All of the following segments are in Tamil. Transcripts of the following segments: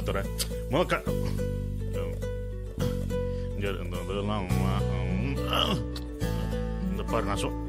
தர முத க- இங்க இந்த இதெல்லாம் ம், இந்த பாரு நான் சொல்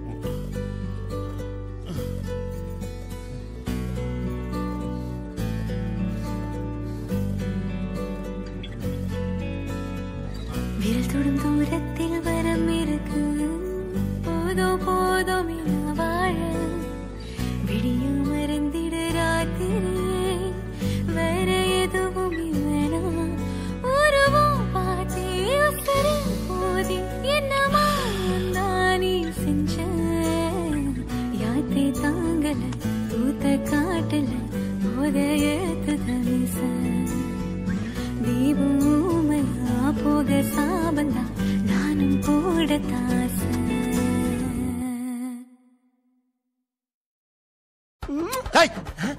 விரல் தொடும் தூரத்தில் வரம் இருக்கு போதோ போதும் என வாழ விடியும் மறந்திடு ராத்திரியே வேற எதுவும் இல்லைனா உருவம் பார்த்தே உசர போதி என்னமா நானே செஞ்ச யாத்தே தாங்கல ஊத்த காட்டல போதையத்து தவிச தீபூமையா போக சாபந்தா நானும் கூட தாச டேய்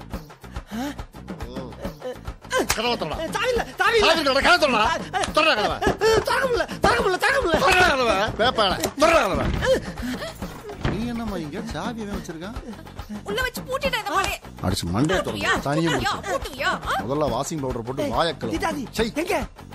கதவை திறடா சாவி இல்ல சாவி இல்ல சாவி திறடா கதவை திறடா திறடா கதவை திறக்க முடியல திறக்க முடியல திறக்க முடியல திறடா கதவை பேப்பாடா திறடா கதவை நீ என்னம்மா இங்க சாவி எவன் வச்சிருக்கான் உள்ள வச்சு பூட்டிட்டேன் இந்த மாதிரி அடிச்சு மண்டே பூட்டுவியா திறந்து தனியா பூட்டுவியா பூட்டுவியா ஆ? முதல்ல வாஷிங் பவுடர் போட்டு வாயக்கல தீட்டாதி சை எங்க